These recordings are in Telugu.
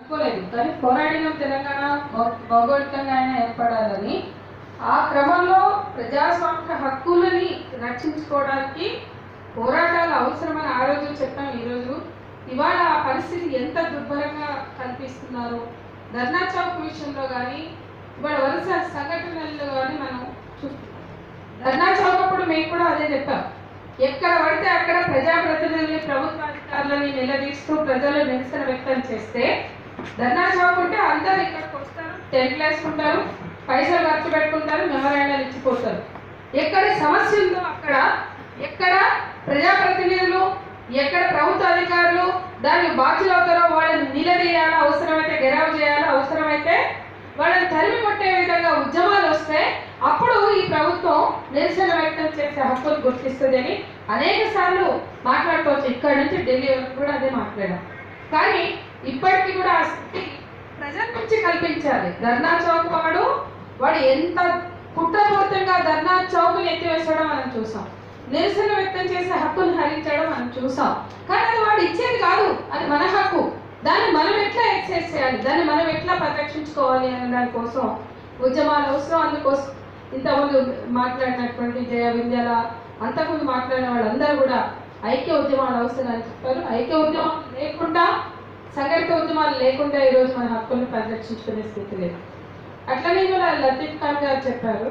ఒప్పుకోలేదు కానీ పోరాడిన తెలంగాణ భౌ- భౌగోళికంగా అయినా ఏర్పడాలని ఆ క్రమంలో ప్రజాస్వామిక హక్కులని రక్షించుకోవడానికి పోరాటాలు అవసరమని ఆ రోజు చెప్పాం ఈరోజు ఇవాళ ఆ పరిస్థితి ఎంత దుర్భరంగా కనిపిస్తున్నారు ధర్నా చౌక్ విషయంలో కానీ ఇవాళ వరుస సంఘటనల్లో కానీ మనం చూస్తున్నాం ధర్నా చౌక్ అప్పుడు మేము కూడా అదే చెప్పాం ఎక్కడ పడితే అక్కడ ప్రజాప్రతినిధుల్ని ప్రభుత్వ అధికారులని నిలదీస్తూ ప్రజలు నిరసన వ్యక్తం చేస్తే ధర్నా చౌక్ ఉంటే అందరు ఇక్కడికి వస్తారు టెంట్లు వేసుకుంటారు పైసలు ఖర్చు పెట్టుకుంటారు మెమరాండాలు ఇచ్చిపోతారు ఎక్కడ సమస్య ఉందో అక్కడ ఎక్కడ ప్రజాప్రతినిధులు ఎక్కడ ప్రభుత్వ అధికారులు దానికి బాధ్యులు అవుతారో వాళ్ళని నిలదీయాలా అవసరమైతే గెరావ్ చేయాలా అవసరమైతే వాళ్ళని తరిమి కొట్టే విధంగా ఉద్యమాలు వస్తే అప్పుడు ఈ ప్రభుత్వం నిరసన వ్యక్తం చేసే హక్కులు గుర్తిస్తుందని అనేక సార్లు మాట్లాడుకోవచ్చు ఇక్కడ నుంచి ఢిల్లీ వరకు కూడా అదే మాట్లాడాం కానీ ఇప్పటికీ కూడా ఆ స్థితి ప్రజల నుంచి కల్పించాలి ధర్నా చౌక్ వాడు వాడు ఎంత కుట్రపూరితంగా ధర్నా చౌక్ని ఎత్తివేసడం మనం చూసాం నిరసన వ్యక్తం చేసే హక్కును హరించడం మనం చూసాం కానీ అది వాడు ఇచ్చేది కాదు అది మన హక్కు దాన్ని మనం ఎట్లా ఎక్సైజ్ చేయాలి దాన్ని మనం ఎట్లా పరిరక్షించుకోవాలి అనే దానికోసం ఉద్యమాలు అవసరం అందుకోసం ఇంతకుముందు మాట్లాడినటువంటి జయ వింధ్యాల అంతకుముందు మాట్లాడిన వాళ్ళందరూ కూడా ఐక్య ఉద్యమాలు అవసరం అని చెప్పారు ఐక్య ఉద్యమాలు లేకుండా సంఘటిత ఉద్యమాలు లేకుండా ఈరోజు మన హక్కులను పరిరక్షించుకునే స్థితి లేదు అట్లనే కూడా లతీఫ్ ఖాన్ గారు చెప్పారు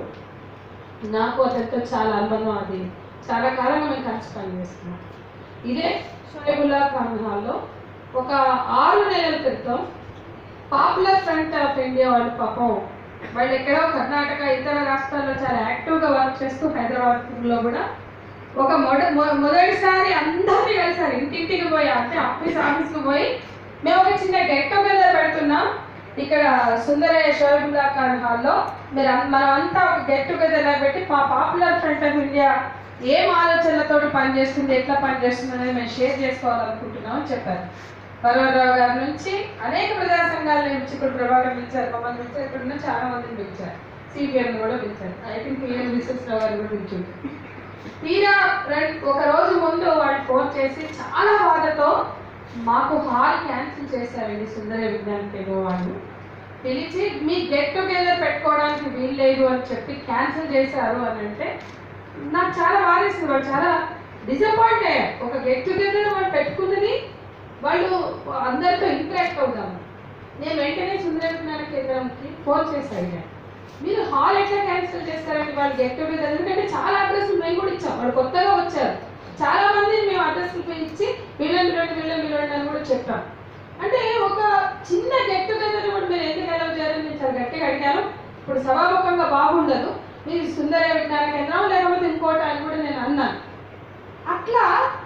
నాకు అతనితో చాలా అనుబంధం అది చాలా కాలంగా మేము కలిసి పనిచేస్తున్నాం ఇదే షోయబుల్లా ఖాన్ హాల్లో ఒక ఆరు నెలల క్రితం పాపులర్ ఫ్రంట్ ఆఫ్ ఇండియా వాళ్ళు పాపం వాళ్ళు ఎక్కడో కర్ణాటక ఇతర రాష్ట్రాల్లో చాలా యాక్టివ్గా వర్క్ చేస్తూ హైదరాబాద్లో కూడా ఒక మొద మొ- మొదటిసారి అందరినీ కలిసారు ఇంటింటికి పోయి అంటే ఆఫీస్ ఆఫీస్కి పోయి మేము ఒక చిన్న గెట్ టుగెదర్ పెడుతున్నాం ఇక్కడ సుందరయ్య షోయబుల్లా ఖాన్ హాల్లో మీరు అన్- మనం అంతా ఒక గెట్ టుగెదర్ లా పెట్టి మా పాపులర్ ఫ్రంట్ ఆఫ్ ఇండియా ఏం ఆలోచనలతో పనిచేస్తుంది ఎట్లా పనిచేస్తుంది అనేది మేము షేర్ చేసుకోవాలనుకుంటున్నాం అని చెప్పారు పర్వతరావు గారి నుంచి అనేక ప్రజా సంఘాల నుంచి ఇప్పుడు ప్రభాకర్ పిలిచారు మమ్మల్ని పిలిచారు ఇక్కడ ఉన్న చాలా మందిని పిలిచారు సిపిఎం కూడా పిలిచారు ఐ థింక్ పిఎం విశ్వసరావు గారు కూడా పిలిచారు తీరా రెండు ఒక రోజు ముందు వాళ్ళు ఫోన్ చేసి చాలా బాధతో మాకు హాల్ క్యాన్సిల్ చేశారండి సుందర విజ్ఞాన కేంద్ర వాళ్ళు పిలిచి మీ గెట్ టుగెదర్ పెట్టుకోవడానికి వీలు లేదు అని చెప్పి క్యాన్సిల్ చేశారు అని అంటే నాకు చాలా బాధేసింది వాళ్ళు చాలా డిసప్పాయింట్ అయ్యారు ఒక గెట్ టుగెదర్ వాళ్ళు పెట్టుకున్నది వాళ్ళు అందరితో ఇంటరాక్ట్ అవుదాము నేను వెంటనే సుందర విజ్ఞాన కేంద్రంకి ఫోన్ చేసి అడిగాను మీరు హాల్ ఎట్లా క్యాన్సిల్ చేస్తారండి వాళ్ళు గెట్ టుగెదర్ ఎందుకంటే చాలా అడ్రస్లు మేము కూడా ఇచ్చాం వాళ్ళు కొత్తగా వచ్చారు చాలా మందిని మేము అడ్రస్లు ఇచ్చి వీళ్ళని వీళ్ళని వీళ్ళని వీళ్ళని అని కూడా చెప్పాం అంటే ఒక చిన్న గెట్ టుగెదర్ కూడా మీరు ఎందుకు అలౌ చేయాలని నేను చాలా గట్టిగా అడిగాను ఇప్పుడు సభాముఖంగా బాగుండదు మీరు సుందర విజ్ఞాన కేంద్రం లేకపోతే ఇంకోటి అని కూడా నేను అన్నాను అట్లా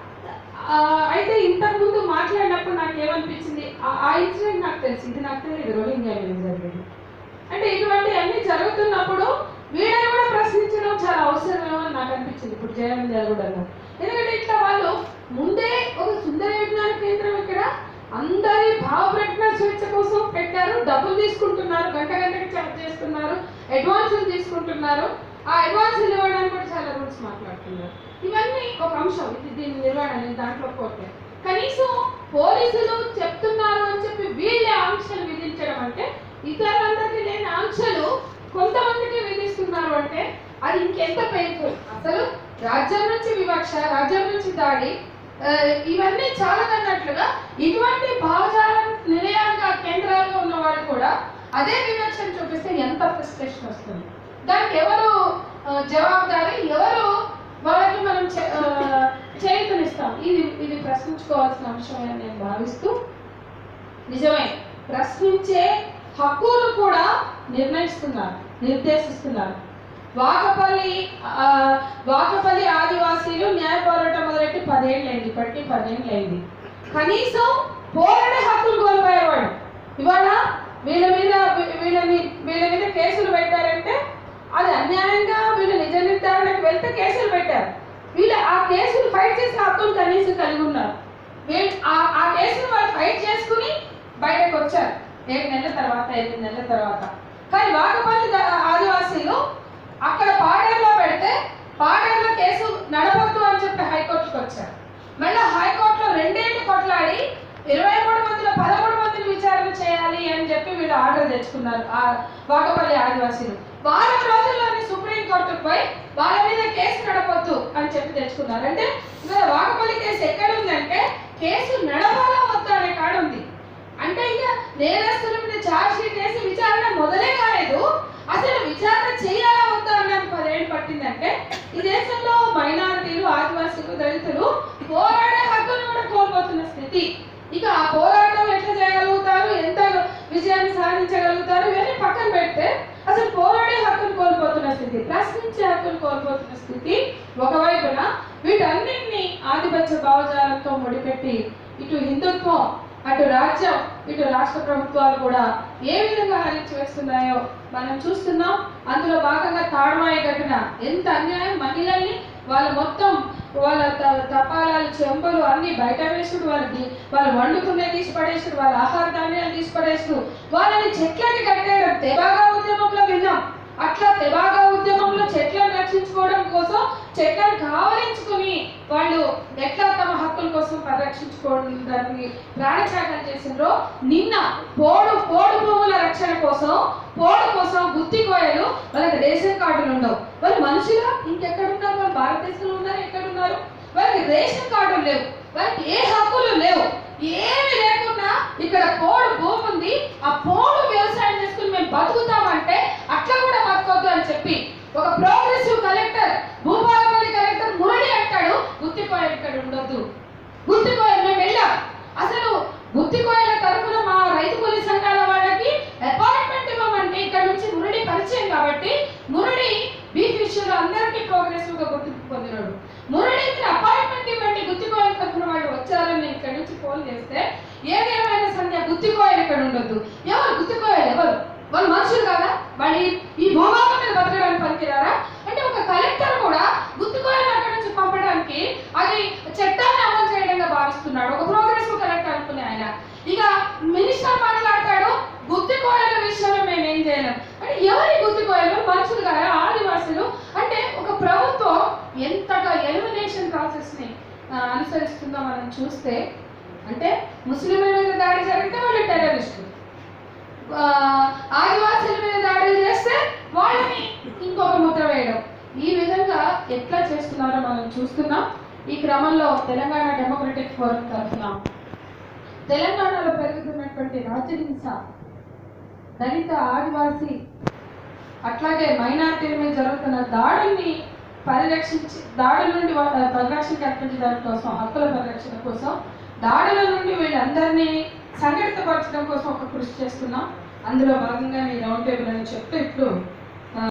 ఆ, అయితే ఇంతకు ముందు మాట్లాడినప్పుడు నాకు ఏమనిపించింది ఆ- ఆ ఇన్సిడెంట్ నాకు తెలుసు ఇది నాకు తెలియదు రోహింగ్యా మీద జరిగింది అంటే ఇటువంటి అన్ని జరుగుతున్నప్పుడు వీళ్ళని కూడా ప్రశ్నించడం చాలా అవసరమేమో అని నాకు అనిపించింది ఇప్పుడు జయమంది కూడా అన్నారు ఎందుకంటే ఇట్లా వాళ్ళు ముందే ఒక సుందర విజ్ఞాన కేంద్రం ఇక్కడ అందరి భావ ప్రకటన స్వేచ్ఛ కోసం పెట్టారు డబ్బులు తీసుకుంటున్నారు గంట గంటకి చార్జ్ చేస్తున్నారు అడ్వాన్సులు తీసుకుంటున్నారు ఆ అడ్వాన్సులు ఇవ్వడానికి కూడా చాలా రూల్స్ మాట్లాడుతున్నారు ఇవన్నీ ఒక అంశం ఇది దీని నిర్వహణ నేను దాంట్లో పోతే కనీసం పోలీసులు చెప్తున్నారు అని చెప్పి వీళ్ళే ఆంక్షలు విధించడం అంటే ఇతరులందరికీ లేని ఆంక్షలు కొంతమందికి విధిస్తున్నారు అంటే అది ఇంకెంత పెయిన్ఫుల్ అసలు రాజ్యం నుంచి వివక్ష రాజ్యం నుంచి దాడి ఆ, ఇవన్నీ చాలా కన్నట్లుగా ఇటువంటి భావజాల నిలయంగా కేంద్రాల్లో ఉన్న వాళ్ళు కూడా అదే వివక్షను చూపిస్తే ఎంత ఫ్రస్ట్రేషన్ వస్తుంది దానికి ఎవరు ఆ, జవాబుదారి ఎవరు వాళ్ళకి మనం చే- ఆ, చేయూతనిస్తాం ఇది ఇది ప్రశ్నించుకోవాల్సిన అంశమే అని నేను భావిస్తూ నిజమే ప్రశ్నించే హక్కులు కూడా నిర్ణయిస్తున్నారు నిర్దేశిస్తున్నారు వాకపల్లి ఆ, వాకపల్లి ఆదివాసీలు న్యాయ పోరాటం మొదలెట్టి పదేళ్ళైంది ఇప్పటికీ పదేళ్ళైంది కనీసం పోరాడే హక్కులు కోల్పోయారు వాళ్ళు ఇవాళ వీళ్ళ మీద వీ- వీళ్ళని వీళ్ళ మీద కేసులు పెట్టారంటే అది అన్యాయంగా వీళ్ళు నిజ నిర్ధారణకు వెళ్తే కేసులు పెట్టారు వీళ్ళు ఆ కేసులు ఫైట్ చేసే హక్కులు కనీసం కలిగి ఉన్నారు వీళ్ళు ఆ- ఆ కేసులు వాళ్ళు ఫైట్ చేసుకుని బయటకు వచ్చారు ఏడు నెలల తర్వాత ఎనిమిది నెలల తర్వాత కానీ వాకపల్లి ద- ఆదివాసీలు అక్కడ పాడేరులో పెడితే పాడేరులో కేసు నడవద్దు అని చెప్పి హైకోర్టుకి వచ్చారు మళ్ళీ హైకోర్టులో రెండేళ్ళు కొట్లాడి ఇరవై మూడు మందిలో పదమూడు మందిని విచారణ చేయాలి అని చెప్పి వీళ్ళు ఆర్డర్ తెచ్చుకున్నారు ఆ వాకపల్లి ఆదివాసీలు వారం రోజుల్లోనే సుప్రీం కోర్టుకు పోయి వాళ్ళ మీద కేసు నడపొద్దు అని చెప్పి తెచ్చుకున్నారు అంటే ఇంకా వాకపల్లి కేసు ఎక్కడ ఉందంటే కేసు నడవాలా వద్దా అనే కాడ ఉంది అంటే ఇంకా నేరస్తుల మీద ఛార్జ్ షీట్ వేసి విచారణ మొదలే కాలేదు అసలు విచారణ చేయాలా వద్దా అన్నది పదేళ్ళు పట్టిందంటే ఈ దేశంలో మైనారిటీలు ఆదివాసీలు దళితులు పోరాడే హక్కును కూడా కోల్పోతున్న స్థితి ఇక ఆ పోరాటం ఎట్లా చేయగలుగుతారు ఎంత విజయాన్ని సాధించగలుగుతారు ఇవన్నీ పక్కన పెడితే అసలు పోరాడే హక్కును కోల్పోతున్న స్థితి ప్రశ్నించే హక్కును కోల్పోతున్న స్థితి ఒకవైపున వీటన్నింటినీ ఆధిపత్య భావజాలంతో ముడిపెట్టి ఇటు హిందుత్వం అటు రాజ్యం ఇటు రాష్ట్ర ప్రభుత్వాలు కూడా ఏ విధంగా హరించి వేస్తున్నాయో మనం చూస్తున్నాం అందులో భాగంగా తాడమాయ ఘటన ఎంత అన్యాయం మహిళల్ని వాళ్ళ మొత్తం వాళ్ళ త- తపాలాలు చెంబలు అన్ని బయట వేసుడు వాళ్ళకి వాళ్ళు వండుకునే తీసి పడేసుడు వాళ్ళ ఆహార ధాన్యాలు తీసి పడేసుడు వాళ్ళని చెట్లకి కట్టేయడం తెబాగా ఉద్యమంలో విన్నాం అట్లా తెబాగా ఉద్యమంలో చెట్లను రక్షించుకోవడం కోసం చెట్లను కావలించుకుని వాళ్ళు ఎట్లా తమ హక్కుల కోసం పరిరక్షించుకోవడానికి ప్రాణత్యాగం చేసిండ్రో నిన్న పోడు పోడు భూముల రక్షణ కోసం పోడు కోసం గుత్తి కోయలు వాళ్ళకి రేషన్ కార్డులు ఉండవు వాళ్ళు మనుషులా ఇంకెక్కడున్నారు వాళ్ళు భారతదేశంలో ఉన్నారు ఎక్కడున్నారు వాళ్ళకి రేషన్ కార్డులు లేవు వాళ్ళకి ఏ హక్కులు లేవు ఏమి లేకున్నా ఇక్కడ పోడు భూమి ఉంది ఆ పోడు వ్యవసాయం చేసుకుని మేము బతుకుతామంటే అట్లా కూడా బతకొద్దు అని చెప్పి ఒక progressive collector Bhupalpally collector Murali అంటాడు గుత్తికోయ ఇక్కడ ఉండొద్దు గుత్తికోయ మేము వెళ్ళాం అసలు గుత్తికోయల తరఫున మా రైతు కూలీ సంఘాల వాళ్ళకి అపాయింట్మెంట్ ఇవ్వమంటే ఇక్కడ నుంచి మురళి పరిచయం కాబట్టి మురళి బీఫ్ ఇష్యూలో అందరికీ ప్రోగ్రెసివ్ గా గుర్తింపు పొందినాడు మురళికి అపాయింట్మెంట్ ఇవ్వండి గుత్తికోయల తరఫున వాళ్ళు వచ్చారని నేను ఇక్కడ నుంచి ఫోన్ చేస్తే ఏదేమైనా సంధ్య గుత్తికోయలు ఇక్కడ ఉండొద్దు ఎవరు గుత్తికోయలు ఎవరు వాళ్ళు మనుషులు కదా వాళ్ళు ఈ- ఈ భూభాగం మీద బతకడానికి పనికిరారా అంటే ఒక కలెక్టర్ కూడా గుత్తికోయలు అక్కడి నుంచి పంపడానికి అది చట్టాన్ని అమలు చేయడంగా భావిస్తున్నాడు ఒక ప్రోగ్రెసివ్ కలెక్టర్ అనుకునే ఆయన ఇక మినిస్టర్ మాట్లాడతాడు గుత్తికోయల విషయంలో మేము ఏం చేయలేం అంటే ఎవరి గుత్తికోయలు మనుషులు కదా ఆదివాసులు అంటే ఒక ప్రభుత్వం ఎంతగా ఎలిమినేషన్ ప్రాసెస్ ని ఆ, అనుసరిస్తుందో మనం చూస్తే అంటే ముస్లింల మీద దాడి జరిగితే వాళ్ళు టెర్రరిస్టులు ఆ, ఆదివాసుల మీద దాడులు చేస్తే వాళ్ళని ఇంకొక ముద్ర వేయడం ఈ విధంగా ఎట్లా చేస్తున్నారో మనం చూస్తున్నాం ఈ క్రమంలో తెలంగాణ డెమోక్రటిక్ ఫోరం తరఫున తెలంగాణలో పెరుగుతున్నటువంటి రాజ్యహింస దళిత ఆదివాసీ అట్లాగే మైనారిటీల మీద జరుగుతున్న దాడుల్ని పరిరక్షించి దాడుల నుండి వా- పరిరక్షణ కల్పించడం కోసం హక్కుల పరిరక్షణ కోసం దాడుల నుండి వీళ్ళందరినీ సంఘటితపరచడం కోసం ఒక కృషి చేస్తున్నాం అందులో భాగంగా ఈ రౌండ్ టేబుల్ అని చెప్తూ ఇప్పుడు